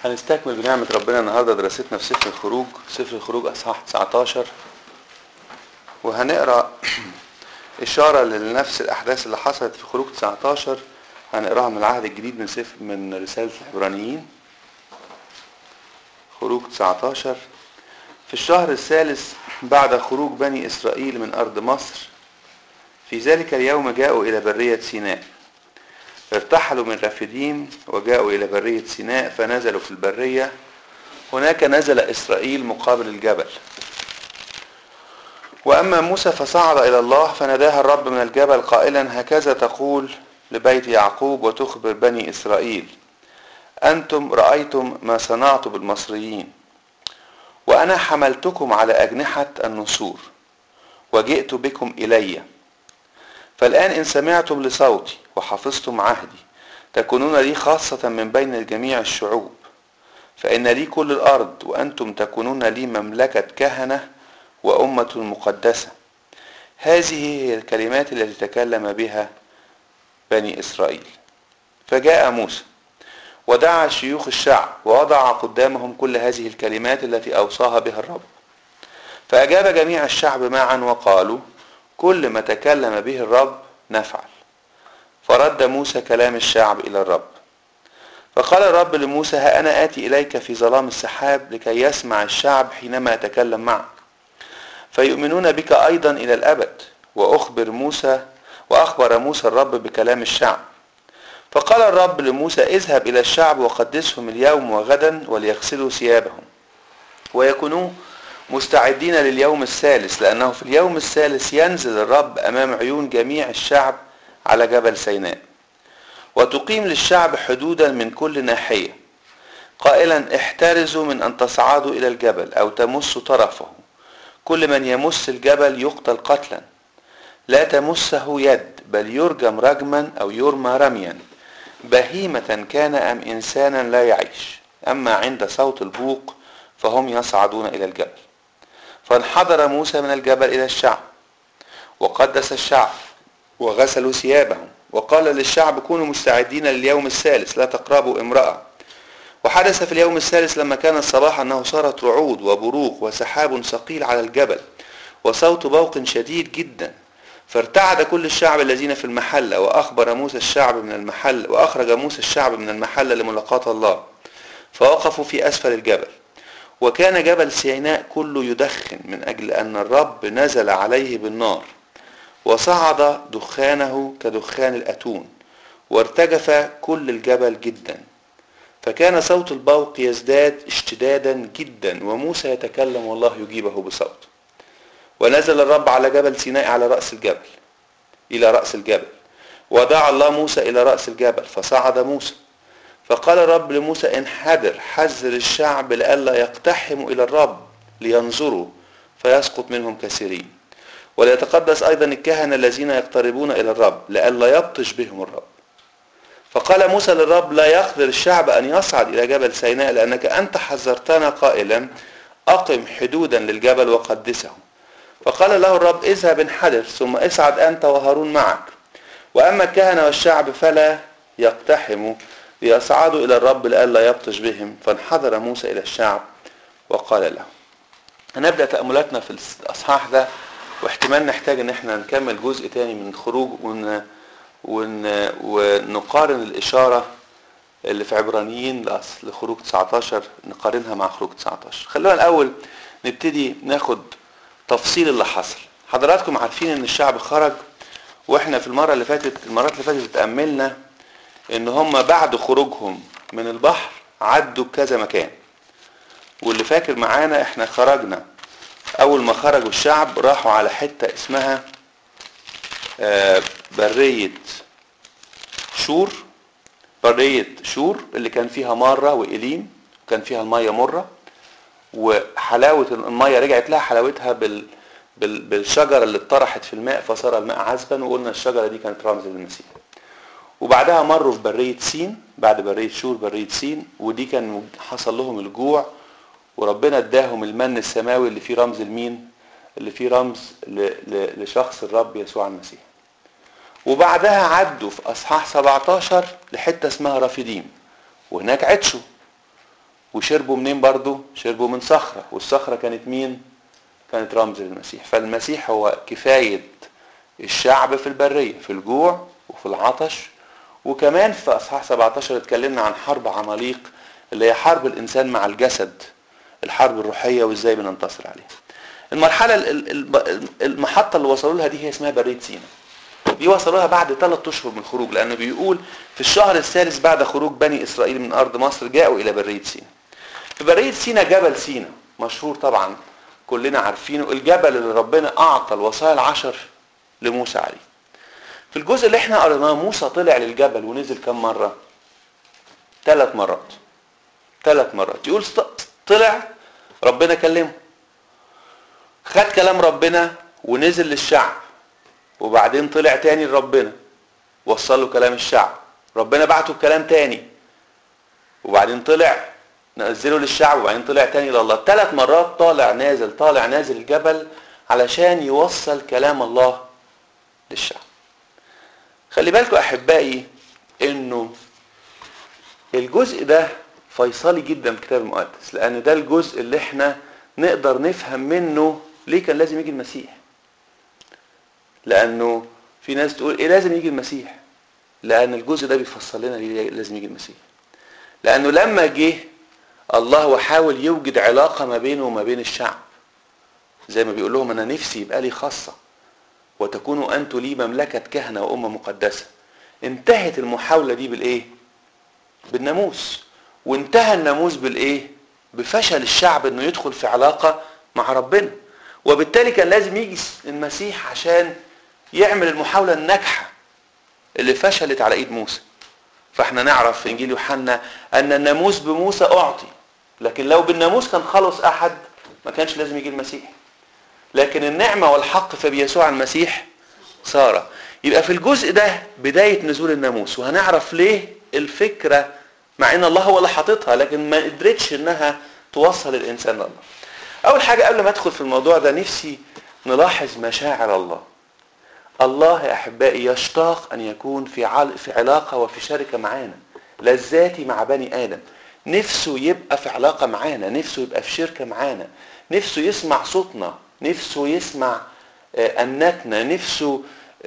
هنستكمل بنعمة ربنا النهاردة دراستنا في سفر الخروج سفر الخروج أصحاح 19 وهنقرأ إشارة لنفس الأحداث اللي حصلت في خروج 19 هنقراها من العهد الجديد من سفر من رسالة العبرانيين خروج 19 في الشهر الثالث بعد خروج بني إسرائيل من أرض مصر في ذلك اليوم جاءوا إلى برية سيناء ارتحلوا من رافديم وجاءوا إلى برية سيناء فنزلوا في البرية هناك نزل إسرائيل مقابل الجبل وأما موسى فصعد إلى الله فناداها الرب من الجبل قائلا هكذا تقول لبيت يعقوب وتخبر بني إسرائيل أنتم رأيتم ما صنعت بالمصريين وأنا حملتكم على أجنحة النسور وجئت بكم إليّ فالآن إن سمعتم لصوتي وحفظتم عهدي تكونون لي خاصة من بين جميع الشعوب فإن لي كل الأرض وأنتم تكونون لي مملكة كهنة وأمة مقدسة هذه هي الكلمات التي تكلم بها بني إسرائيل فجاء موسى ودعا شيوخ الشعب ووضع قدامهم كل هذه الكلمات التي أوصاها بها الرب فأجاب جميع الشعب معا وقالوا كل ما تكلم به الرب نفعل فرد موسى كلام الشعب إلى الرب فقال الرب لموسى ها أنا آتي إليك في ظلام السحاب لكي يسمع الشعب حينما أتكلم معك فيؤمنون بك أيضا إلى الأبد وأخبر موسى وأخبر موسى الرب بكلام الشعب فقال الرب لموسى اذهب إلى الشعب وقدسهم اليوم وغدا وليغسلوا ثيابهم ويكونوا مستعدين لليوم الثالث لأنه في اليوم الثالث ينزل الرب أمام عيون جميع الشعب على جبل سيناء وتقيم للشعب حدودا من كل ناحية قائلا احترزوا من أن تصعدوا إلى الجبل أو تمسوا طرفه كل من يمس الجبل يقتل قتلا لا تمسه يد بل يرجم رجما أو يرمى رميا بهيمة كان أم إنسانا لا يعيش أما عند صوت البوق فهم يصعدون إلى الجبل فانحدر موسى من الجبل إلى الشعب وقدس الشعب وغسلوا ثيابهم وقال للشعب كونوا مستعدين لليوم الثالث لا تقربوا امرأة وحدث في اليوم الثالث لما كان الصباح أنه صارت رعود وبروق وسحاب ثقيل على الجبل وصوت بوق شديد جدا فارتعد كل الشعب الذين في المحلة وأخبر موسى الشعب من المحل وأخرج موسى الشعب من المحلة لملاقاة الله فوقفوا في أسفل الجبل وكان جبل سيناء كله يدخن من أجل أن الرب نزل عليه بالنار وصعد دخانه كدخان الأتون وارتجف كل الجبل جدا فكان صوت البوق يزداد اشتدادا جدا وموسى يتكلم والله يجيبه بصوت ونزل الرب على جبل سيناء على رأس الجبل إلى رأس الجبل ودعا الله موسى إلى رأس الجبل فصعد موسى فقال الرب لموسى انحدر حذر الشعب لئلا يقتحموا إلى الرب لينظروا فيسقط منهم كثيرين وليتقدس أيضا الكهنة الذين يقتربون إلى الرب لئلا يبطش بهم الرب فقال موسى للرب لا يقدر الشعب أن يصعد إلى جبل سيناء لأنك أنت حذرتنا قائلا أقم حدودا للجبل وقدسه فقال له الرب اذهب انحدر ثم اصعد أنت وهارون معك وأما الكهنة والشعب فلا يقتحموا ليصعدوا إلى الرب لئلا يبطش بهم فانحدر موسى إلى الشعب وقال له هنبدأ تأملاتنا في الأصحاح ده واحتمال نحتاج ان احنا نكمل جزء تاني من الخروج ون... ون... ونقارن الإشارة اللي في عبرانيين لخروج 19 نقارنها مع خروج 19 خلونا الأول نبتدي ناخد تفصيل اللي حصل حضراتكم عارفين ان الشعب خرج واحنا في المرة اللي فاتت المرات اللي فاتت اتأملنا ان هم بعد خروجهم من البحر عدوا كذا مكان واللي فاكر معانا احنا خرجنا اول ما خرجوا الشعب راحوا على حتة اسمها برية شور برية شور اللي كان فيها مرة وإليم وكان فيها المية مرة وحلاوة المية رجعت لها حلاوتها بال بالشجرة اللي اتطرحت في الماء فصار الماء عذبا وقلنا الشجرة دي كانت رمز للمسيح وبعدها مروا في برية سين بعد برية شور برية سين ودي كان حصل لهم الجوع وربنا اداهم المن السماوي اللي فيه رمز المين اللي فيه رمز لشخص الرب يسوع المسيح وبعدها عدوا في اصحاح 17 لحته اسمها رافديم وهناك عطشوا وشربوا منين برضو شربوا من صخرة والصخرة كانت مين كانت رمز للمسيح فالمسيح هو كفاية الشعب في البرية في الجوع وفي العطش وكمان في اصحاح 17 اتكلمنا عن حرب عماليق اللي هي حرب الانسان مع الجسد الحرب الروحيه وازاي بننتصر عليها المرحله المحطه اللي وصلوا لها دي هي اسمها بريه سينا دي وصلوها بعد ثلاث اشهر من الخروج لانه بيقول في الشهر الثالث بعد خروج بني اسرائيل من ارض مصر جاءوا الى بريه سينا في بريه سينا جبل سينا مشهور طبعا كلنا عارفينه الجبل اللي ربنا اعطى الوصايا العشر لموسى عليه في الجزء اللي احنا قريناه موسى طلع للجبل ونزل كم مرة ثلاث مرات ثلاث مرات يقول طلع ربنا كلمه خد كلام ربنا ونزل للشعب وبعدين طلع تاني لربنا وصل له كلام الشعب ربنا بعته بكلام تاني وبعدين طلع نزله للشعب وبعدين طلع تاني لله ثلاث مرات طالع نازل طالع نازل الجبل علشان يوصل كلام الله للشعب خلي بالكم احبائي انه الجزء ده فيصلي جدا في الكتاب المقدس لان ده الجزء اللي احنا نقدر نفهم منه ليه كان لازم يجي المسيح لانه في ناس تقول ايه لازم يجي المسيح لان الجزء ده بيفسر لنا ليه لازم يجي المسيح لانه لما جه الله وحاول يوجد علاقه ما بينه وما بين الشعب زي ما بيقول لهم انا نفسي يبقى لي خاصه وتكونوا أنتم لي مملكة كهنة وأمة مقدسة انتهت المحاولة دي بالإيه؟ بالناموس وانتهى الناموس بالإيه؟ بفشل الشعب إنه يدخل في علاقة مع ربنا وبالتالي كان لازم يجي المسيح عشان يعمل المحاولة الناجحة اللي فشلت على إيد موسى فاحنا نعرف في إنجيل يوحنا أن الناموس بموسى أعطي لكن لو بالناموس كان خلص أحد ما كانش لازم يجي المسيح لكن النعمة والحق فبيسوع المسيح صار يبقى في الجزء ده بداية نزول الناموس وهنعرف ليه الفكرة مع ان الله هو اللي حاططها لكن ما قدرتش انها توصل الانسان لله اول حاجة قبل ما ادخل في الموضوع ده نفسي نلاحظ مشاعر الله الله يا احبائي يشتاق ان يكون في عل... في علاقة وفي شركة معانا لذاتي مع بني ادم نفسه يبقى في علاقة معانا نفسه يبقى في شركة معانا نفسه يسمع صوتنا نفسه يسمع أناتنا نفسه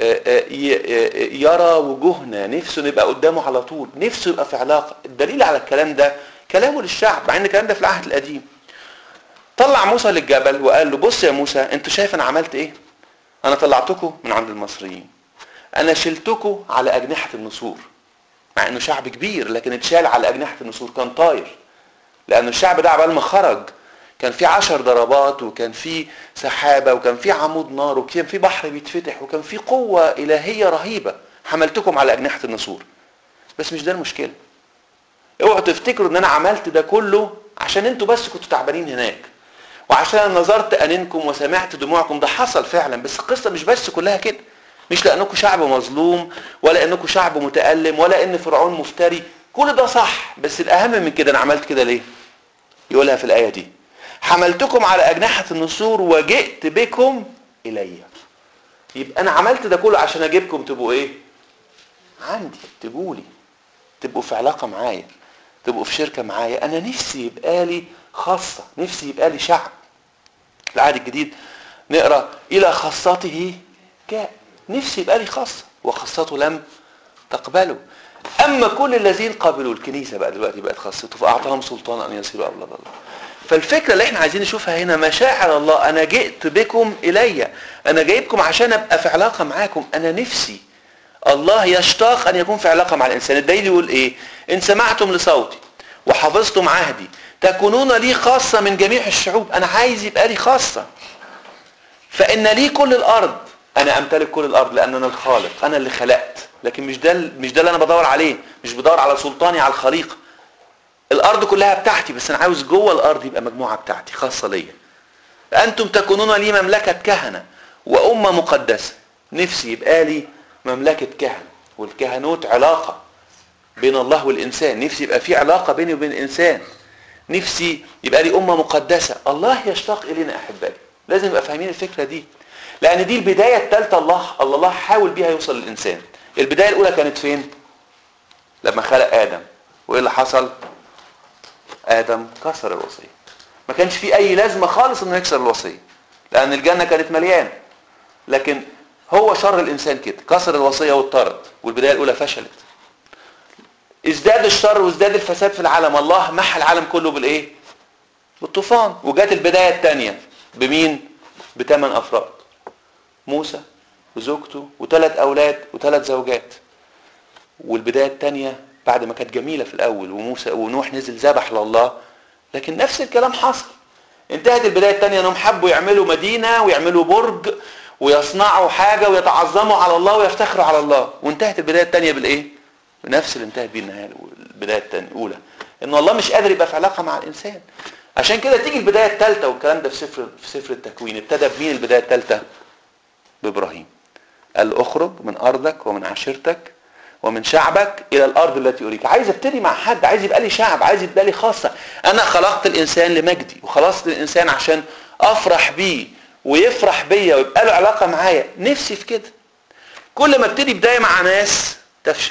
يرى وجوهنا نفسه نبقى قدامه على طول نفسه يبقى في علاقة الدليل على الكلام ده كلامه للشعب مع ان الكلام ده في العهد القديم طلع موسى للجبل وقال له بص يا موسى انتوا شايف انا عملت ايه انا طلعتكم من عند المصريين انا شلتكم على اجنحة النسور مع انه شعب كبير لكن اتشال على اجنحة النسور كان طاير لان الشعب ده عبال ما خرج كان في عشر ضربات وكان في سحابة وكان في عمود نار وكان في بحر بيتفتح وكان في قوة إلهية رهيبة حملتكم على أجنحة النسور بس مش ده المشكلة اوعوا تفتكروا ان انا عملت ده كله عشان انتوا بس كنتوا تعبانين هناك وعشان نظرت انينكم وسمعت دموعكم ده حصل فعلا بس القصة مش بس كلها كده مش لانكم شعب مظلوم ولا انكم شعب متألم ولا ان فرعون مفتري كل ده صح بس الاهم من كده انا عملت كده ليه يقولها في الايه دي حملتكم على أجنحة النسور وجئت بكم إلي يبقى أنا عملت ده كله عشان أجيبكم تبقوا إيه عندي تبقوا لي تبقوا في علاقة معايا تبقوا في شركة معايا أنا نفسي يبقى لي خاصة نفسي يبقى لي شعب العهد الجديد نقرأ إلى خاصته جاء نفسي يبقى لي خاصة وخاصته لم تقبله أما كل الذين قبلوا الكنيسة بقى دلوقتي بقت خاصته فأعطاهم سلطان أن يصيروا أولاد الله فالفكرة اللي احنا عايزين نشوفها هنا مشاعر الله انا جئت بكم الي انا جايبكم عشان ابقى في علاقة معاكم انا نفسي الله يشتاق ان يكون في علاقة مع الانسان الدليل يقول ايه ان سمعتم لصوتي وحفظتم عهدي تكونون لي خاصة من جميع الشعوب انا عايز يبقى لي خاصة فان لي كل الارض انا امتلك كل الارض لان انا الخالق انا اللي خلقت لكن مش ده مش ده اللي انا بدور عليه مش بدور على سلطاني على الخليقه الارض كلها بتاعتي بس انا عاوز جوه الارض يبقى مجموعه بتاعتي خاصه ليا انتم تكونون لي مملكه كهنه وامه مقدسه نفسي يبقى لي مملكه كهنه والكهنوت علاقه بين الله والانسان نفسي يبقى في علاقه بيني وبين الانسان نفسي يبقى لي امه مقدسه الله يشتاق الينا احبائي لازم نبقى فاهمين الفكره دي لان دي البدايه الثالثه الله الله حاول بيها يوصل للانسان البدايه الاولى كانت فين لما خلق ادم وايه اللي حصل ادم كسر الوصيه ما كانش في اي لازمه خالص انه يكسر الوصيه لان الجنه كانت مليانه لكن هو شر الانسان كده كسر الوصيه واضطرد والبدايه الاولى فشلت ازداد الشر وازداد الفساد في العالم الله محى العالم كله بالايه بالطوفان وجات البدايه الثانيه بمين بثمان افراد موسى وزوجته وثلاث اولاد وثلاث زوجات والبدايه الثانيه بعد ما كانت جميله في الاول وموسى ونوح نزل ذبح لله لكن نفس الكلام حصل انتهت البدايه الثانيه انهم حبوا يعملوا مدينه ويعملوا برج ويصنعوا حاجه ويتعظموا على الله ويفتخروا على الله وانتهت البدايه الثانيه بالايه بنفس اللي انتهت بيه النهايه البدايه الثانيه الاولى ان الله مش قادر يبقى في علاقه مع الانسان عشان كده تيجي البدايه الثالثه والكلام ده في سفر في سفر التكوين ابتدى بمين البدايه الثالثه بابراهيم قال اخرج من ارضك ومن عشيرتك ومن شعبك الى الارض التي اريك عايز ابتدي مع حد عايز يبقى لي شعب عايز يبقى لي خاصه انا خلقت الانسان لمجدي وخلقت الانسان عشان افرح بيه ويفرح بيا ويبقى له علاقه معايا نفسي في كده كل ما ابتدي بدايه مع ناس تفشل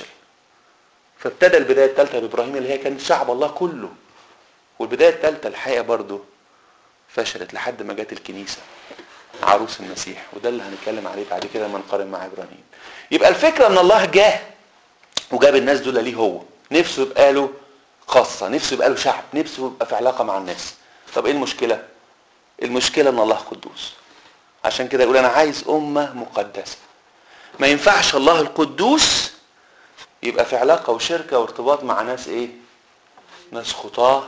فابتدى البدايه الثالثه بابراهيم اللي هي كانت شعب الله كله والبدايه الثالثه الحقيقه برضه فشلت لحد ما جت الكنيسه عروس المسيح وده اللي هنتكلم عليه بعد كده لما نقارن مع ابراهيم يبقى الفكره ان الله جاه وجاب الناس دول ليه هو نفسه يبقى له خاصه نفسه يبقى له شعب نفسه يبقى في علاقه مع الناس طب ايه المشكله المشكله ان الله قدوس عشان كده يقول انا عايز امه مقدسه ما ينفعش الله القدوس يبقى في علاقه وشركه وارتباط مع ناس ايه ناس خطاه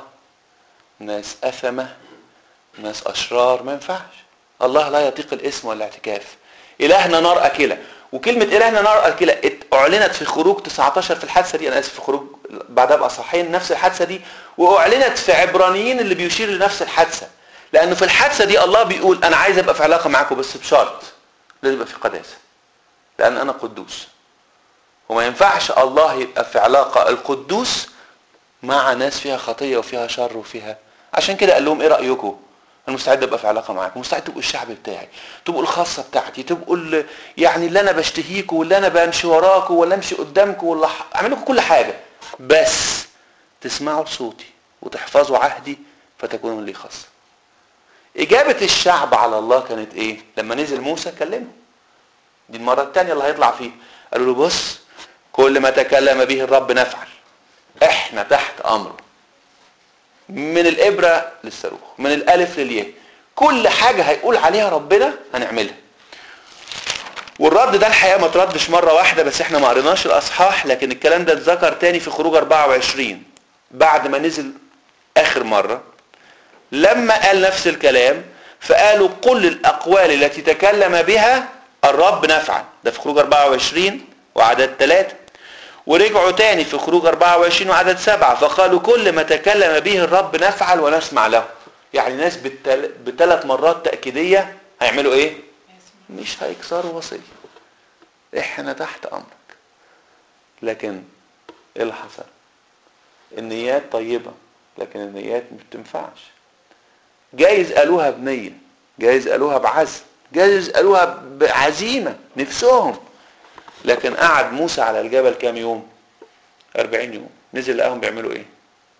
ناس اثمه ناس اشرار ما ينفعش الله لا يطيق الاسم والاعتكاف الهنا نار اكله وكلمه الهنا نار اكله اعلنت في خروج 19 في الحادثه دي انا اسف في خروج بعدها باصحاحين نفس الحادثه دي واعلنت في عبرانيين اللي بيشير لنفس الحادثه لانه في الحادثه دي الله بيقول انا عايز ابقى في علاقه معاكم بس بشرط لازم يبقى في قداسه لان انا قدوس وما ينفعش الله يبقى في علاقه القدوس مع ناس فيها خطيه وفيها شر وفيها عشان كده قال لهم ايه رايكم انا مستعد ابقى في علاقه معاكم مستعد تبقوا الشعب بتاعي تبقوا الخاصه بتاعتي تبقوا ال- يعني اللي انا بشتهيكم واللي انا بمشي وراكم ولا امشي قدامكم ولا ح- اعمل لكم كل حاجه بس تسمعوا صوتي وتحفظوا عهدي فتكونوا لي خاصه اجابه الشعب على الله كانت ايه لما نزل موسى كلمه دي المره الثانيه اللي هيطلع فيها قالوا له بص كل ما تكلم به الرب نفعل احنا تحت امره من الابره للصاروخ من الالف للياء كل حاجه هيقول عليها ربنا هنعملها والرد ده الحقيقه ما تردش مره واحده بس احنا ما قريناش الاصحاح لكن الكلام ده اتذكر تاني في خروج 24 بعد ما نزل اخر مره لما قال نفس الكلام فقالوا كل الاقوال التي تكلم بها الرب نفعل ده في خروج 24 وعدد 3 ورجعوا تاني في خروج 24 وعدد 7 فقالوا كل ما تكلم به الرب نفعل ونسمع له يعني ناس بالتل... بثلاث مرات تأكيدية هيعملوا ايه مش هيكسروا وصية احنا تحت امرك لكن ايه اللي حصل النيات طيبة لكن النيات مش بتنفعش جايز قالوها بنية جايز قالوها بعزم جايز قالوها بعزيمة نفسهم لكن قعد موسى على الجبل كام يوم 40 يوم نزل لقاهم بيعملوا ايه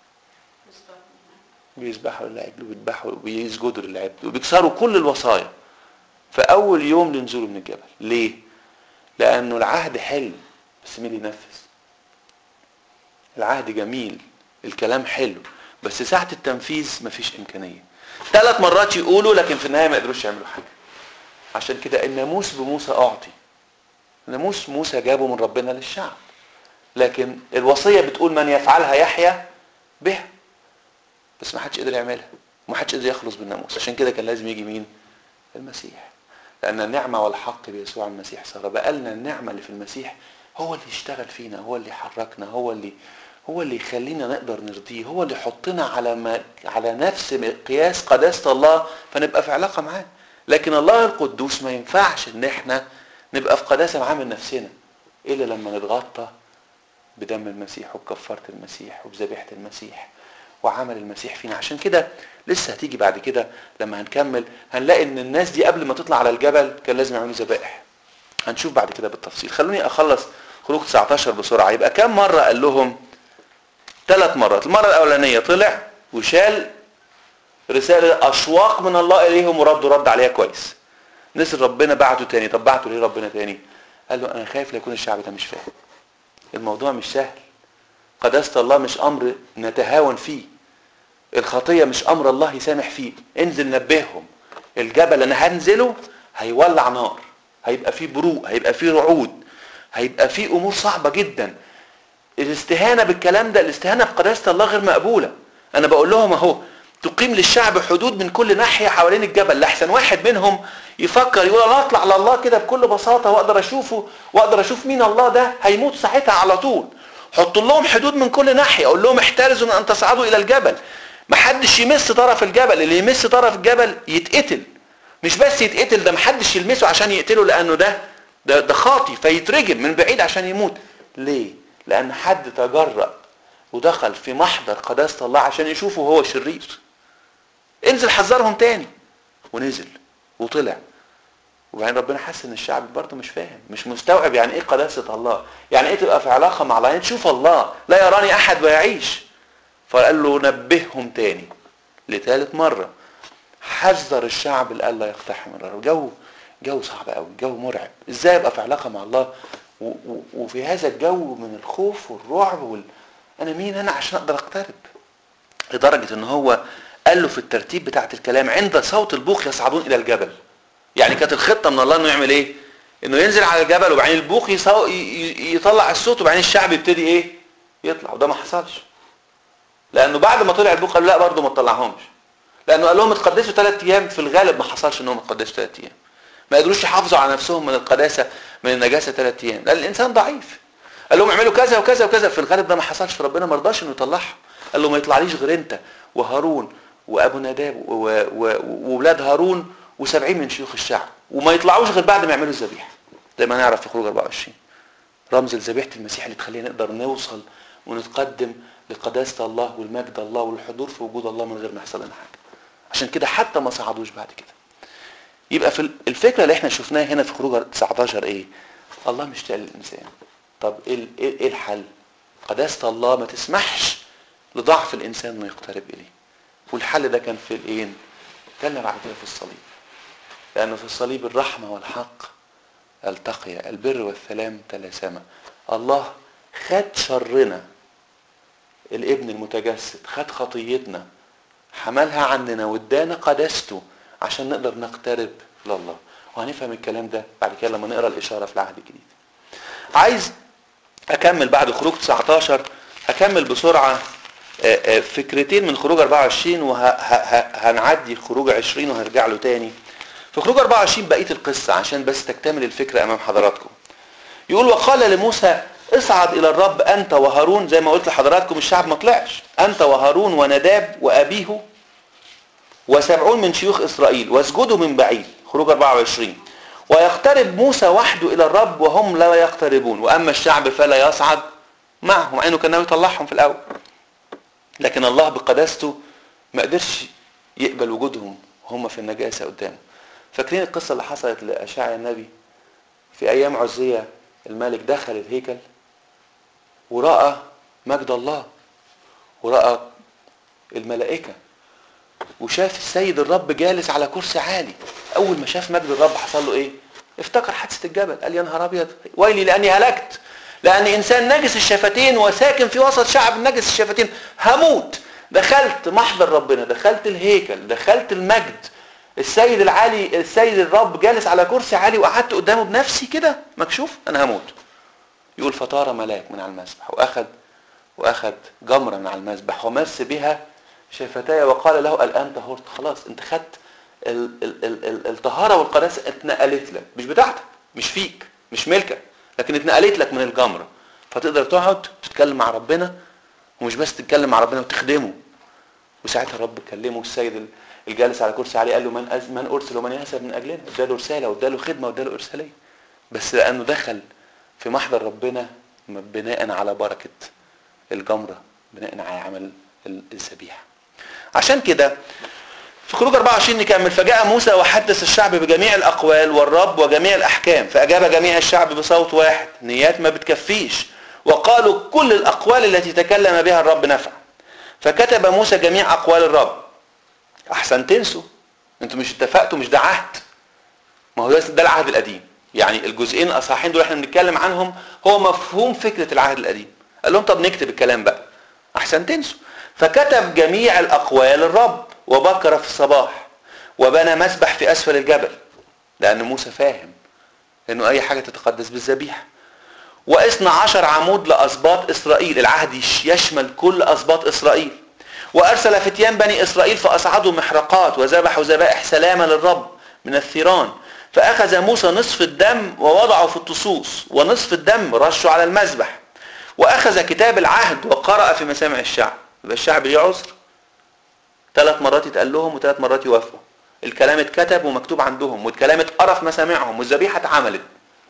بيسبحوا للعجل وبيذبحوا وبيسجدوا للعجل وبيكسروا كل الوصايا في اول يوم لنزوله من الجبل ليه لانه العهد حلو بس مين اللي ينفذ العهد جميل الكلام حلو بس ساعة التنفيذ مفيش امكانية ثلاث مرات يقولوا لكن في النهاية ما قدروش يعملوا حاجة عشان كده الناموس بموسى اعطي ناموس موسى جابه من ربنا للشعب لكن الوصية بتقول من يفعلها يحيا بها بس ما حدش قدر يعملها وما حدش قدر يخلص بالناموس عشان كده كان لازم يجي مين المسيح لأن النعمة والحق بيسوع المسيح صار بقى لنا النعمة اللي في المسيح هو اللي يشتغل فينا هو اللي يحركنا هو اللي هو اللي يخلينا نقدر نرضيه هو اللي يحطنا على ما على نفس مقياس قداسة الله فنبقى في علاقة معاه لكن الله القدوس ما ينفعش ان احنا نبقى في قداسة معاه من نفسنا الا لما نتغطى بدم المسيح وبكفارة المسيح وبذبيحة المسيح وعمل المسيح فينا عشان كده لسه هتيجي بعد كده لما هنكمل هنلاقي ان الناس دي قبل ما تطلع على الجبل كان لازم يعملوا ذبائح هنشوف بعد كده بالتفصيل خلوني اخلص خروج 19 بسرعه يبقى كم مره قال لهم ثلاث مرات المره الاولانيه طلع وشال رسالة أشواق من الله إليهم ورد رد عليها كويس نزل ربنا بعته تاني طب بعته ليه ربنا تاني قال له أنا خايف لا يكون الشعب ده مش فاهم الموضوع مش سهل قداسة الله مش أمر نتهاون فيه الخطية مش أمر الله يسامح فيه انزل نبههم الجبل أنا هنزله هيولع نار هيبقى فيه بروق هيبقى فيه رعود هيبقى فيه أمور صعبة جدا الاستهانة بالكلام ده الاستهانة بقداسة الله غير مقبولة أنا بقول لهم أهو تقيم للشعب حدود من كل ناحية حوالين الجبل لحسن واحد منهم يفكر يقول انا اطلع لله كده بكل بساطة واقدر اشوفه واقدر اشوف مين الله ده هيموت ساعتها على طول حط لهم حدود من كل ناحية اقول لهم احترزوا من ان تصعدوا الى الجبل محدش يمس طرف الجبل اللي يمس طرف الجبل يتقتل مش بس يتقتل ده محدش يلمسه عشان يقتله لانه ده ده, ده خاطي فيترجم من بعيد عشان يموت ليه لان حد تجرأ ودخل في محضر قداسة الله عشان يشوفه هو شرير انزل حذرهم تاني ونزل وطلع وبعدين ربنا حس ان الشعب برضه مش فاهم مش مستوعب يعني ايه قداسة الله يعني ايه تبقى في علاقة مع الله يعني تشوف الله لا يراني احد ويعيش فقال له نبههم تاني لثالث مرة حذر الشعب لألا يقتحم الرب جو جو صعب قوي جو مرعب ازاي ابقى في علاقة مع الله و و وفي هذا الجو من الخوف والرعب وال... انا مين انا عشان اقدر اقترب لدرجة ان هو قال له في الترتيب بتاعت الكلام عند صوت البوق يصعدون الى الجبل يعني كانت الخطة من الله انه يعمل ايه انه ينزل على الجبل وبعدين البوق يصو... يطلع الصوت وبعدين الشعب يبتدي ايه يطلع وده ما حصلش لانه بعد ما طلع البوق قال لا برضه ما تطلعهمش لانه قال لهم اتقدسوا ثلاث ايام في الغالب ما حصلش انهم اتقدسوا ثلاث ايام ما قدروش يحافظوا على نفسهم من القداسه من النجاسه ثلاث ايام لان الانسان ضعيف قال لهم اعملوا كذا وكذا وكذا في الغالب ده ما حصلش فربنا ما رضاش انه يطلعهم قال له ما يطلعليش غير انت وهارون وابو نداب واولاد هارون و70 من شيوخ الشعب وما يطلعوش غير بعد ما يعملوا الذبيحه زي ما نعرف في خروج 24 رمز لذبيحه المسيح اللي تخلينا نقدر نوصل ونتقدم لقداسه الله والمجد الله والحضور في وجود الله من غير ما يحصل لنا حاجه عشان كده حتى ما صعدوش بعد كده يبقى في الفكره اللي احنا شفناها هنا في خروج 19 ايه الله مشتاق للانسان طب ايه ايه الحل قداسه الله ما تسمحش لضعف الانسان انه يقترب اليه والحل ده كان في الايه اتكلم بعد كده في الصليب لأنه في الصليب الرحمة والحق التقيا البر والسلام تلاسما الله خد شرنا الابن المتجسد خد خطيتنا حملها عننا وادانا قداسته عشان نقدر نقترب لله وهنفهم الكلام ده بعد كده لما نقرا الاشاره في العهد الجديد عايز اكمل بعد خروج 19 هكمل بسرعه فكرتين من خروج 24 وهنعدي خروج 20 وهنرجع له تاني في خروج 24 بقيه القصه عشان بس تكتمل الفكره امام حضراتكم يقول وقال لموسى اصعد الى الرب انت وهارون زي ما قلت لحضراتكم الشعب ما طلعش انت وهارون ونداب وابيه وسبعون من شيوخ اسرائيل واسجدوا من بعيد خروج 24 ويقترب موسى وحده الى الرب وهم لا يقتربون واما الشعب فلا يصعد معهم مع انه كان ناوي يطلعهم في الاول لكن الله بقداسته ما قدرش يقبل وجودهم وهم في النجاسه قدامه فاكرين القصه اللي حصلت لاشعيا النبي في ايام عزيه الملك دخل الهيكل وراى مجد الله وراى الملائكه وشاف السيد الرب جالس على كرسي عالي اول ما شاف مجد الرب حصل له ايه افتكر حادثه الجبل قال يا نهار ابيض ويلي لاني هلكت لاني انسان نجس الشفتين وساكن في وسط شعب نجس الشفتين هموت دخلت محضر ربنا دخلت الهيكل دخلت المجد السيد العالي السيد الرب جالس على كرسي عالي وقعدت قدامه بنفسي كده مكشوف انا هموت يقول فطار ملاك من على المسبح واخذ واخذ جمره من على المسبح ومس بها شفتاي وقال له الان طهرت خلاص انت خدت الطهاره والقداسه اتنقلت لك مش بتاعتك مش فيك مش ملكك لكن اتنقلت لك من الجمره فتقدر تقعد تتكلم مع ربنا ومش بس تتكلم مع ربنا وتخدمه وساعتها الرب كلمه السيد الجالس على كرسي عليه قال له من أز من ارسل ومن يحسب من اجلنا اداله رساله واداله خدمه واداله ارساليه بس لانه دخل في محضر ربنا بناء على بركه الجمره بناء على عمل الذبيحه عشان كده في خروج 24 نكمل فجاء موسى وحدث الشعب بجميع الاقوال والرب وجميع الاحكام فاجاب جميع الشعب بصوت واحد نيات ما بتكفيش وقالوا كل الاقوال التي تكلم بها الرب نفع فكتب موسى جميع اقوال الرب احسن تنسوا انتوا مش اتفقتوا مش ده عهد ما هو ده العهد القديم يعني الجزئين الاصحاحين دول احنا بنتكلم عنهم هو مفهوم فكره العهد القديم قال لهم طب نكتب الكلام بقى احسن تنسوا فكتب جميع الاقوال الرب وبكر في الصباح وبنى مسبح في اسفل الجبل لان موسى فاهم انه اي حاجه تتقدس بالذبيحه واثنى عشر عمود لاسباط اسرائيل العهد يشمل كل اسباط اسرائيل وارسل فتيان بني اسرائيل فاصعدوا محرقات وذبحوا ذبائح سلامه للرب من الثيران فاخذ موسى نصف الدم ووضعه في الطصوص ونصف الدم رشه على المذبح واخذ كتاب العهد وقرأ في مسامع الشعب يبقى الشعب ليه عذر ثلاث مرات يتقال لهم وثلاث مرات يوافقوا الكلام اتكتب ومكتوب عندهم والكلام اتقرا في مسامعهم والذبيحه اتعملت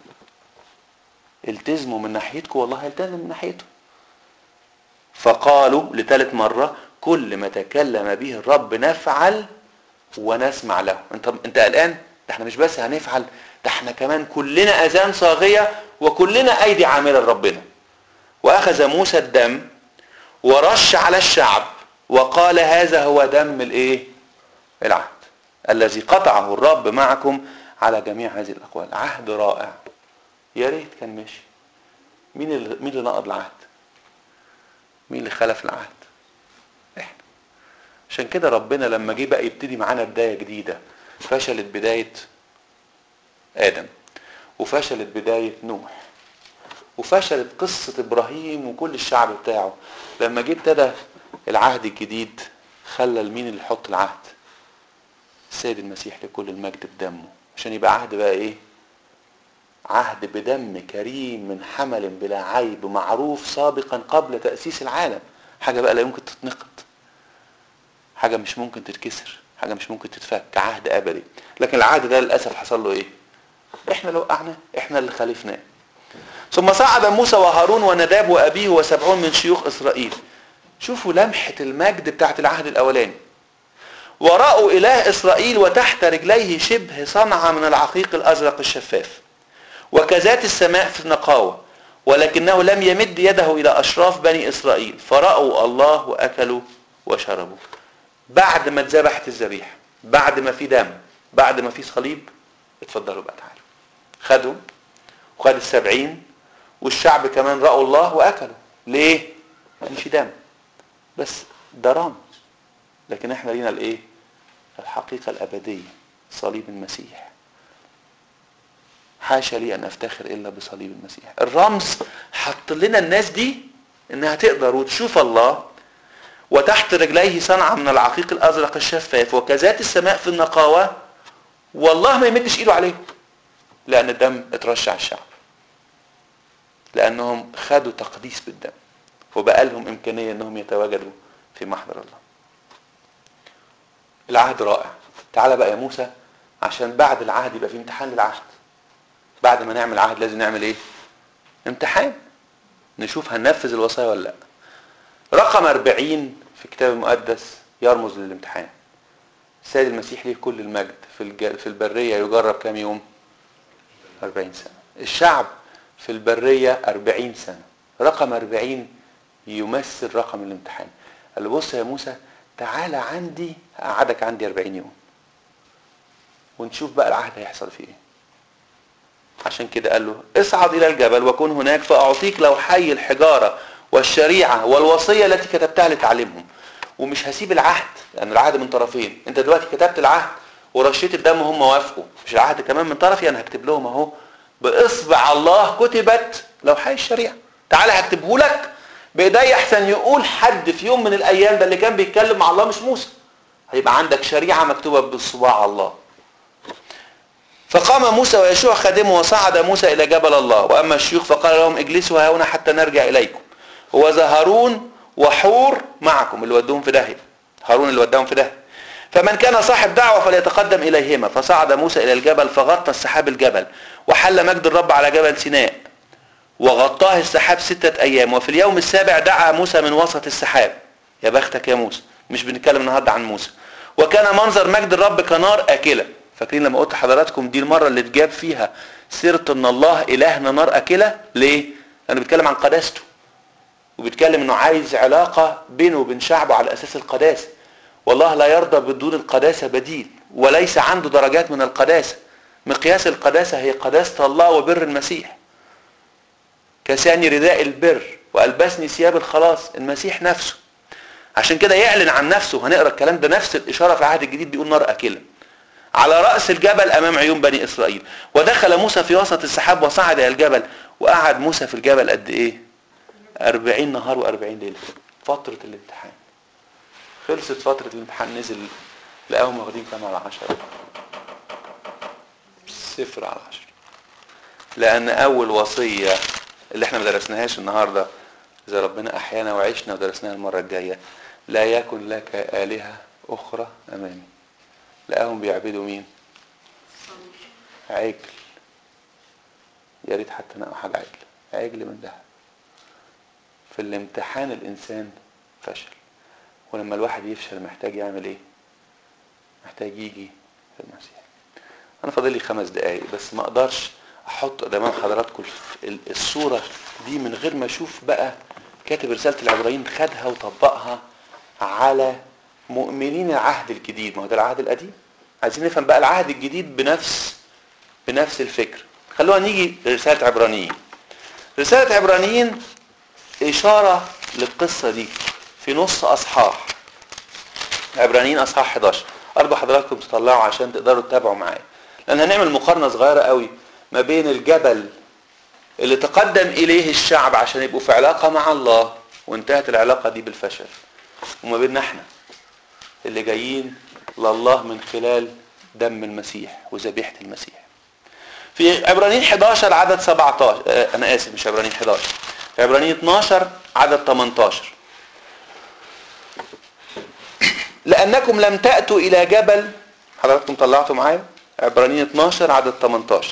التزموا من ناحيتكم والله هيلتزم من ناحيته فقالوا لثالث مرة كل ما تكلم به الرب نفعل ونسمع له انت انت قلقان ده احنا مش بس هنفعل ده احنا كمان كلنا اذان صاغية وكلنا ايدي عاملة لربنا واخذ موسى الدم ورش على الشعب وقال هذا هو دم الايه العهد الذي قطعه الرب معكم على جميع هذه الاقوال عهد رائع يا ريت كان ماشي مين اللي مين اللي نقض العهد مين اللي خلف العهد احنا عشان كده ربنا لما جه بقى يبتدي معانا بدايه جديده فشلت بدايه ادم وفشلت بدايه نوح وفشلت قصه ابراهيم وكل الشعب بتاعه لما جه ابتدى العهد الجديد خلى مين اللي يحط العهد السيد المسيح لكل المجد بدمه عشان يبقى عهد بقى ايه عهد بدم كريم من حمل بلا عيب معروف سابقا قبل تأسيس العالم حاجة بقى لا يمكن تتنقض حاجة مش ممكن تتكسر حاجة مش ممكن تتفك عهد أبدي لكن العهد ده للأسف حصل له إيه إحنا لو وقعنا إحنا اللي خالفناه ثم صعد موسى وهارون ونداب وأبيه وسبعون من شيوخ إسرائيل شوفوا لمحة المجد بتاعت العهد الأولاني ورأوا إله إسرائيل وتحت رجليه شبه صنعة من العقيق الأزرق الشفاف وكذات السماء في النقاوة ولكنه لم يمد يده إلى أشراف بني إسرائيل فرأوا الله وأكلوا وشربوا بعد ما اتذبحت الذبيحة بعد ما في دم بعد ما في صليب اتفضلوا بقى تعالوا خدوا وخد السبعين والشعب كمان رأوا الله وأكلوا ليه؟ لأن في دم بس ده رمز لكن احنا لينا الايه؟ الحقيقة الأبدية صليب المسيح حاشا لي ان افتخر الا بصليب المسيح الرمز حط لنا الناس دي انها تقدر وتشوف الله وتحت رجليه صنعة من العقيق الازرق الشفاف وكذات السماء في النقاوة والله ما يمدش ايده عليهم لان الدم اترش على الشعب لانهم خدوا تقديس بالدم وبقى لهم امكانية انهم يتواجدوا في محضر الله العهد رائع تعال بقى يا موسى عشان بعد العهد يبقى في امتحان للعهد بعد ما نعمل عهد لازم نعمل ايه امتحان نشوف هننفذ الوصايا ولا لا رقم 40 في الكتاب المقدس يرمز للامتحان السيد المسيح ليه كل المجد في الج... في البريه يجرب كام يوم 40 سنه الشعب في البريه 40 سنه رقم 40 يمثل رقم الامتحان قال له بص يا موسى تعالى عندي اقعدك عندي 40 يوم ونشوف بقى العهد هيحصل فيه ايه عشان كده قال له اصعد الى الجبل وكن هناك فاعطيك لوحي الحجاره والشريعه والوصيه التي كتبتها لتعلمهم ومش هسيب العهد لان العهد من طرفين انت دلوقتي كتبت العهد ورشيت الدم هم وافقوا مش العهد كمان من طرفي انا هكتب لهم اهو باصبع الله كتبت لوحي الشريعه تعالى هكتبه لك بايدي احسن يقول حد في يوم من الايام ده اللي كان بيتكلم مع الله مش موسى هيبقى عندك شريعه مكتوبه بصباع الله فقام موسى ويشوع خادمه وصعد موسى الى جبل الله واما الشيوخ فقال لهم اجلسوا ها هنا حتى نرجع اليكم وذا هارون وحور معكم اللي ودوهم في داهيه هارون اللي وداهم في داهيه فمن كان صاحب دعوة فليتقدم إليهما فصعد موسى إلى الجبل فغطى السحاب الجبل وحل مجد الرب على جبل سيناء وغطاه السحاب ستة أيام وفي اليوم السابع دعا موسى من وسط السحاب يا بختك يا موسى مش بنتكلم النهارده عن موسى وكان منظر مجد الرب كنار آكلة فاكرين لما قلت لحضراتكم دي المرة اللي اتجاب فيها سيرة ان الله الهنا نار اكلة ليه؟ انا بتكلم عن قداسته وبيتكلم انه عايز علاقة بينه وبين شعبه على اساس القداسة والله لا يرضى بدون القداسة بديل وليس عنده درجات من القداسة مقياس القداسة هي قداسة الله وبر المسيح كساني رداء البر والبسني ثياب الخلاص المسيح نفسه عشان كده يعلن عن نفسه هنقرا الكلام ده نفس الاشاره في العهد الجديد بيقول نار اكله على راس الجبل امام عيون بني اسرائيل ودخل موسى في وسط السحاب وصعد الى الجبل وقعد موسى في الجبل قد ايه أربعين نهار وأربعين ليلة فترة الامتحان خلصت فترة الامتحان نزل لقاهم واخدين كام على عشرة صفر على عشرة لأن أول وصية اللي احنا ما درسناهاش النهاردة إذا ربنا أحيانا وعشنا ودرسناها المرة الجاية لا يكن لك آلهة أخرى أمامي لقاهم بيعبدوا مين عجل يا ريت حتى نقوا حاجة عجل عجل من ذهب في الامتحان الإنسان فشل ولما الواحد يفشل محتاج يعمل ايه محتاج يجي في المسيح انا فاضل لي خمس دقايق بس ما اقدرش احط قدام حضراتكم الصورة دي من غير ما اشوف بقى كاتب رسالة العبرانيين خدها وطبقها على مؤمنين العهد الجديد ما هو ده العهد القديم عايزين نفهم بقى العهد الجديد بنفس بنفس الفكر خلونا نيجي لرسالة عبرانيين رسالة عبرانيين إشارة للقصة دي في نص أصحاح عبرانيين أصحاح 11 أرجو حضراتكم تطلعوا عشان تقدروا تتابعوا معايا لأن هنعمل مقارنة صغيرة قوي ما بين الجبل اللي تقدم إليه الشعب عشان يبقوا في علاقة مع الله وانتهت العلاقة دي بالفشل وما بيننا احنا اللي جايين لله من خلال دم المسيح وذبيحة المسيح في عبرانيين 11 عدد 17 آه انا اسف مش عبرانيين 11 في عبرانيين 12 عدد 18 لأنكم لم تأتوا إلى جبل حضراتكم طلعتوا معايا عبرانيين 12 عدد 18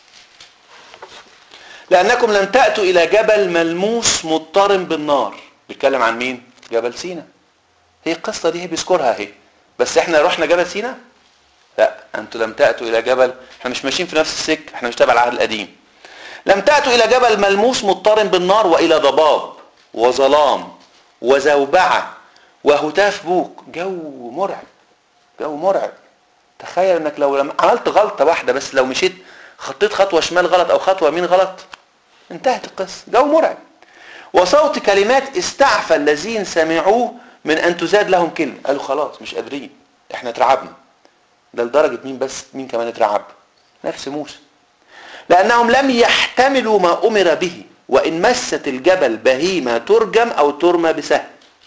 لأنكم لم تأتوا إلى جبل ملموس مضطرم بالنار بيتكلم عن مين؟ جبل سينا هي القصة دي هي بيذكرها اهي بس احنا رحنا جبل سينا؟ لا انتوا لم تأتوا إلى جبل احنا مش ماشيين في نفس السكة احنا مش تبع العهد القديم لم تأتوا إلى جبل ملموس مضطرم بالنار وإلى ضباب وظلام وزوبعة وهتاف بوق جو مرعب جو مرعب تخيل انك لو لما عملت غلطة واحدة بس لو مشيت خطيت خطوة شمال غلط او خطوة يمين غلط انتهت القصة جو مرعب وصوت كلمات استعفى الذين سمعوه من ان تزاد لهم كلمة قالوا خلاص مش قادرين احنا اترعبنا ده لدرجة مين بس مين كمان اترعب نفس موسى لانهم لم يحتملوا ما امر به وان مست الجبل بهيمة ترجم او ترمى بسهم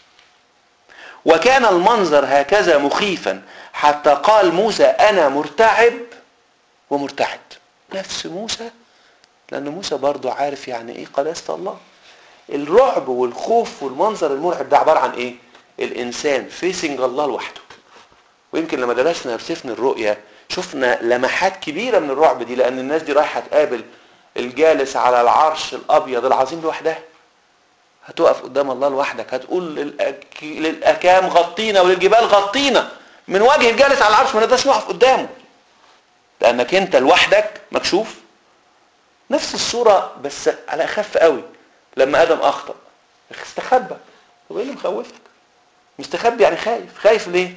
وكان المنظر هكذا مخيفا حتى قال موسى انا مرتعب ومرتعد نفس موسى لان موسى برضو عارف يعني ايه قداسة الله الرعب والخوف والمنظر المرعب ده عبارة عن ايه الانسان فيسنج الله لوحده ويمكن لما درسنا في سفن الرؤيا شفنا لمحات كبيرة من الرعب دي لان الناس دي رايحة تقابل الجالس على العرش الابيض العظيم لوحدها هتقف قدام الله لوحدك هتقول للأك... للاكام غطينا وللجبال غطينا من وجه الجالس على العرش ما نقدرش نقف قدامه لانك انت لوحدك مكشوف نفس الصورة بس على اخف قوي لما ادم اخطأ استخبى طب ايه اللي مخوفك مستخبي يعني خايف خايف ليه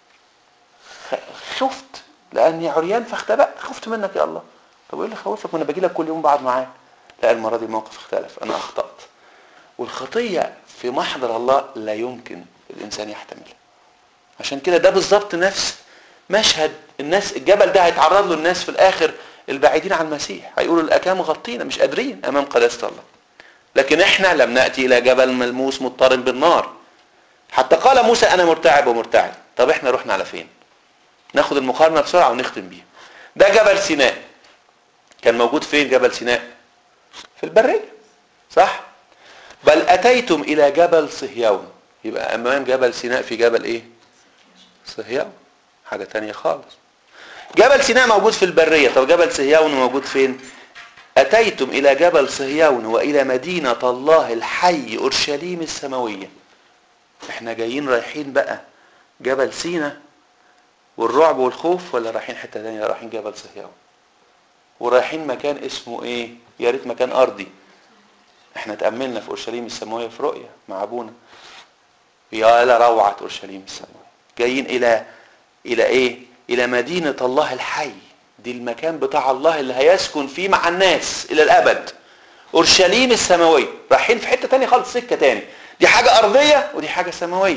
خفت لاني عريان فاختبأت خفت منك يا الله طب ايه اللي خوفك ما انا باجي لك كل يوم بعد معاك لا المره دي الموقف اختلف انا اخطات والخطيه في محضر الله لا يمكن الانسان يحتملها عشان كده ده بالظبط نفس مشهد الناس الجبل ده هيتعرض له الناس في الاخر البعيدين عن المسيح هيقولوا الاكام غطينا مش قادرين امام قداسه الله لكن احنا لم ناتي الى جبل ملموس مضطرب بالنار حتى قال موسى انا مرتعب ومرتعد طب احنا رحنا على فين ناخد المقارنه بسرعه ونختم بيها ده جبل سيناء كان موجود فين جبل سيناء في البريه صح بل اتيتم الى جبل صهيون يبقى امام جبل سيناء في جبل ايه صهيون حاجه تانية خالص جبل سيناء موجود في البريه طب جبل صهيون موجود فين اتيتم الى جبل صهيون والى مدينه الله الحي اورشليم السماويه احنا جايين رايحين بقى جبل سينا والرعب والخوف ولا رايحين حته ثانيه رايحين جبل صهيون ورايحين مكان اسمه ايه يا ريت مكان ارضي احنا تأملنا في اورشليم السماوية في رؤية مع ابونا يا لروعة اورشليم السماوية جايين الى الى ايه الى مدينة الله الحي دي المكان بتاع الله اللي هيسكن فيه مع الناس الى الابد اورشليم السماوية رايحين في حتة تانية خالص سكة تاني دي حاجة ارضية ودي حاجة سماوية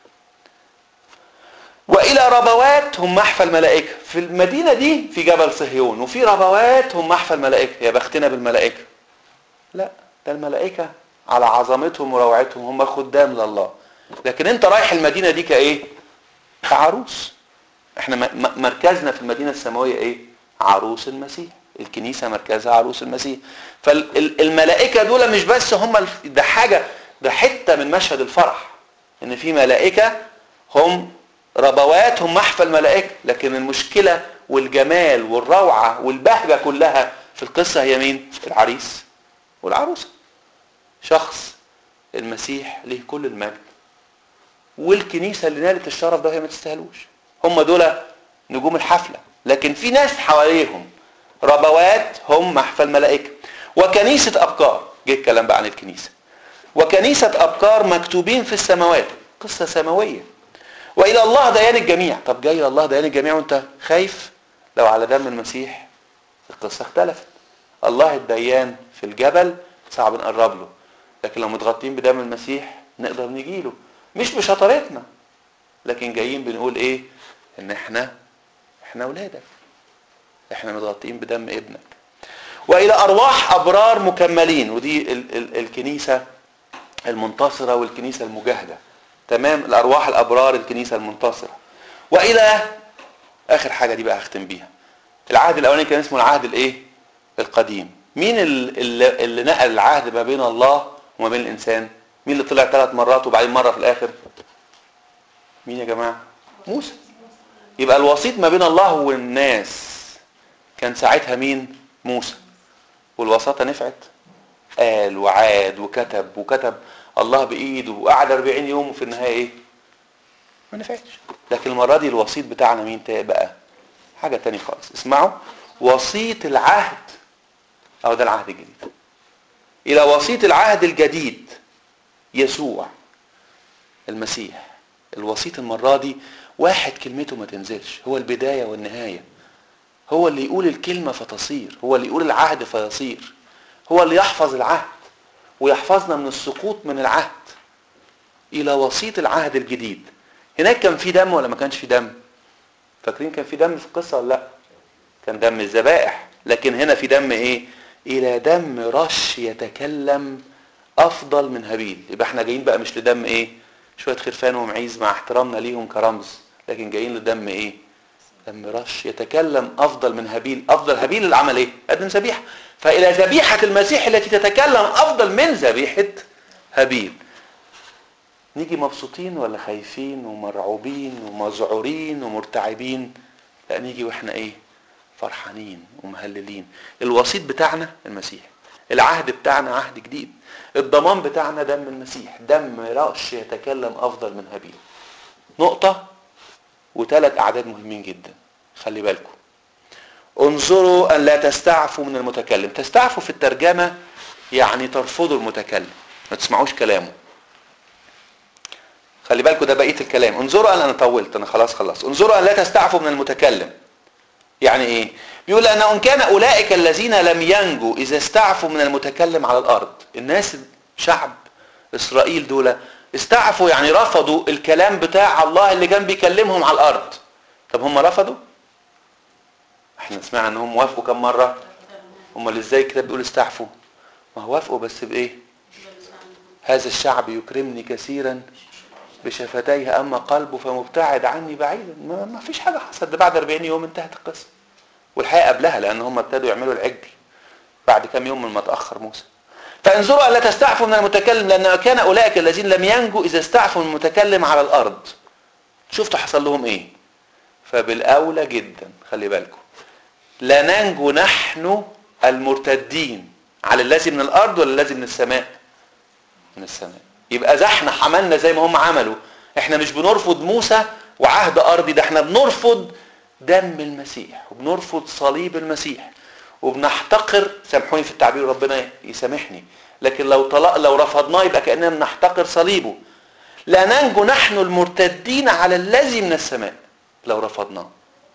والى ربوات هم محفى الملائكة في المدينة دي في جبل صهيون وفي ربوات هم محفى الملائكة يا بختنا بالملائكة لا ده الملائكة على عظمتهم وروعتهم هم خدام لله لكن انت رايح المدينة دي كايه كعروس احنا مركزنا في المدينة السماوية ايه عروس المسيح الكنيسة مركزها عروس المسيح فالملائكة دول مش بس هم ده حاجة ده حتة من مشهد الفرح ان في ملائكة هم ربوات هم محفى الملائكة لكن المشكلة والجمال والروعة والبهجة كلها في القصة هي مين العريس والعروسة شخص المسيح له كل المجد والكنيسة اللي نالت الشرف ده هي ما تستاهلوش هم دول نجوم الحفلة لكن في ناس حواليهم ربوات هم محفى الملائكة وكنيسة أبكار جه الكلام بقى عن الكنيسة وكنيسة أبكار مكتوبين في السماوات قصة سماوية وإلى الله ديان الجميع طب جاي إلى الله ديان الجميع وأنت خايف لو على دم المسيح القصة اختلفت الله الديان في الجبل صعب نقرب له لكن لو متغطين بدم المسيح نقدر نجي له مش بشطارتنا لكن جايين بنقول ايه ان احنا احنا اولادك احنا متغطين بدم ابنك والى ارواح ابرار مكملين ودي ال ال الكنيسه المنتصره والكنيسه المجاهده تمام الارواح الابرار الكنيسه المنتصره والى اخر حاجه دي بقى هختم بيها العهد الاولاني كان اسمه العهد الايه القديم مين اللي, اللي نقل العهد ما بين الله وما بين الانسان مين اللي طلع ثلاث مرات وبعدين مره في الاخر مين يا جماعه موسى يبقى الوسيط ما بين الله والناس كان ساعتها مين موسى والوساطه نفعت قال وعاد وكتب وكتب الله بايده وقعد 40 يوم وفي النهايه ايه ما نفعتش لكن المره دي الوسيط بتاعنا مين بقى حاجه تاني خالص اسمعوا وسيط العهد او ده العهد الجديد الى وسيط العهد الجديد يسوع المسيح الوسيط المره دي واحد كلمته ما تنزلش هو البدايه والنهايه هو اللي يقول الكلمه فتصير هو اللي يقول العهد فيصير هو اللي يحفظ العهد ويحفظنا من السقوط من العهد الى وسيط العهد الجديد هناك كان في دم ولا ما كانش في دم فاكرين كان في دم في القصه ولا لا كان دم الذبائح لكن هنا في دم ايه الى دم رش يتكلم افضل من هابيل يبقى احنا جايين بقى مش لدم ايه شويه خرفان ومعيز مع احترامنا ليهم كرمز لكن جايين لدم ايه دم رش يتكلم افضل من هابيل افضل هابيل اللي عمل ايه قدم ذبيحه فالى ذبيحه المسيح التي تتكلم افضل من ذبيحه هابيل نيجي مبسوطين ولا خايفين ومرعوبين ومذعورين ومرتعبين لا نيجي واحنا ايه فرحانين ومهللين الوسيط بتاعنا المسيح العهد بتاعنا عهد جديد الضمان بتاعنا دم المسيح دم رأش يتكلم افضل من هابيل نقطة وثلاث اعداد مهمين جدا خلي بالكم انظروا ان لا تستعفوا من المتكلم تستعفوا في الترجمة يعني ترفضوا المتكلم ما تسمعوش كلامه خلي بالكم ده بقيه الكلام انظروا انا طولت انا خلاص خلاص انظروا ان لا تستعفوا من المتكلم يعني ايه بيقول ان ان كان اولئك الذين لم ينجوا اذا استعفوا من المتكلم على الارض الناس شعب اسرائيل دول استعفوا يعني رفضوا الكلام بتاع الله اللي كان بيكلمهم على الارض طب هم رفضوا احنا سمعنا انهم وافقوا كم مره هم اللي ازاي الكتاب بيقول استعفوا ما هو وافقوا بس بايه هذا الشعب يكرمني كثيرا بشفتيه اما قلبه فمبتعد عني بعيدا ما, ما فيش حاجه حصلت ده بعد 40 يوم انتهت القصه والحقيقه قبلها لان هم ابتدوا يعملوا العجل بعد كم يوم من ما تاخر موسى فانظروا الا تستعفوا من المتكلم لان كان اولئك الذين لم ينجوا اذا استعفوا من المتكلم على الارض شفتوا حصل لهم ايه فبالاولى جدا خلي بالكم لا ننجو نحن المرتدين على الذي من الارض ولا الذي من السماء من السماء يبقى ده احنا حملنا زي ما هم عملوا احنا مش بنرفض موسى وعهد ارضي ده احنا بنرفض دم المسيح وبنرفض صليب المسيح وبنحتقر سامحوني في التعبير ربنا يسامحني لكن لو طلق لو رفضناه يبقى كاننا نحتقر صليبه لا ننجو نحن المرتدين على الذي من السماء لو رفضناه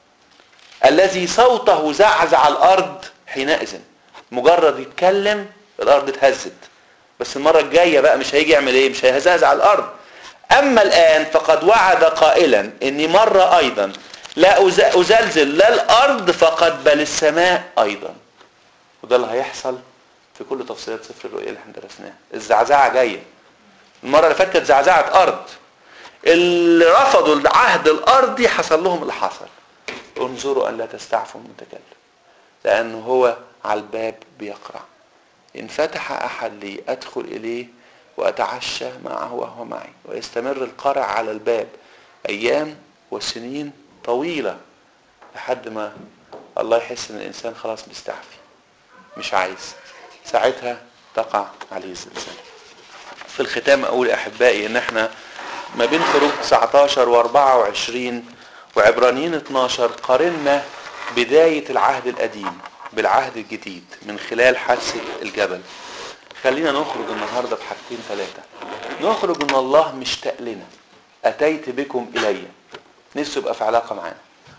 الذي صوته زعزع الارض حينئذ مجرد يتكلم الارض اتهزت بس المره الجايه بقى مش هيجي يعمل ايه مش هيزعزع الارض اما الان فقد وعد قائلا اني مره ايضا لا ازلزل لا الارض فقد بل السماء ايضا وده اللي هيحصل في كل تفصيلات سفر الرؤيا اللي احنا درسناها الزعزعه جايه المره اللي فاتت كانت زعزعه ارض اللي رفضوا العهد الارضي حصل لهم اللي حصل انظروا ان لا تستعفوا المتكلم لانه هو على الباب بيقرع ان فتح احد لي ادخل اليه واتعشى معه وهو معي ويستمر القرع على الباب ايام وسنين طويله لحد ما الله يحس ان الانسان خلاص مستعفي مش عايز ساعتها تقع عليه الزلزال في الختام اقول احبائي ان احنا ما بين خروج 19 و24 وعبرانيين 12 قارنا بداية العهد القديم بالعهد الجديد من خلال حادثة الجبل خلينا نخرج النهاردة بحاجتين ثلاثة نخرج ان الله مشتاق لنا اتيت بكم الي نفسه يبقى في علاقة معانا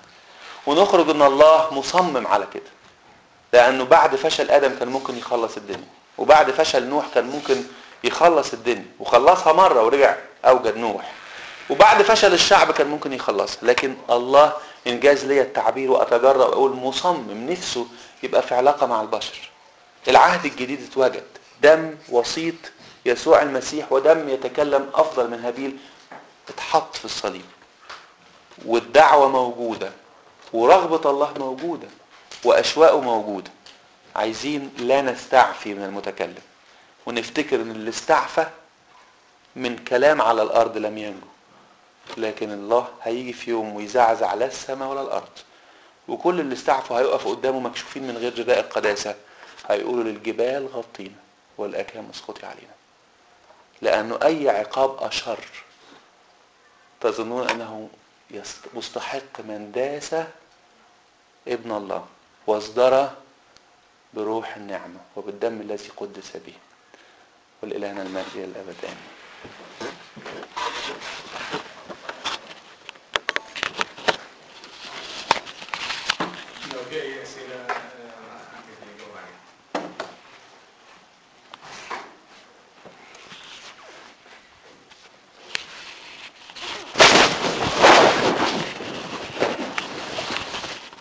ونخرج ان الله مصمم على كده لانه بعد فشل ادم كان ممكن يخلص الدنيا وبعد فشل نوح كان ممكن يخلص الدنيا وخلصها مرة ورجع اوجد نوح وبعد فشل الشعب كان ممكن يخلصها لكن الله انجاز لي التعبير واتجرأ واقول مصمم نفسه يبقى في علاقة مع البشر العهد الجديد اتوجد دم وسيط يسوع المسيح ودم يتكلم افضل من هابيل اتحط في الصليب والدعوة موجودة ورغبة الله موجودة واشواقه موجودة عايزين لا نستعفي من المتكلم ونفتكر ان اللي استعفى من كلام على الارض لم ينجو لكن الله هيجي في يوم ويزعزع لا السماء ولا الارض وكل اللي استعفوا هيقفوا قدامه مكشوفين من غير رداء القداسة هيقولوا للجبال غطينا والاكام اسقطي علينا لانه اي عقاب اشر تظنون انه مستحق من داس ابن الله واصدر بروح النعمة وبالدم الذي قدس به ولإلهنا المجد إلى الأبد آمين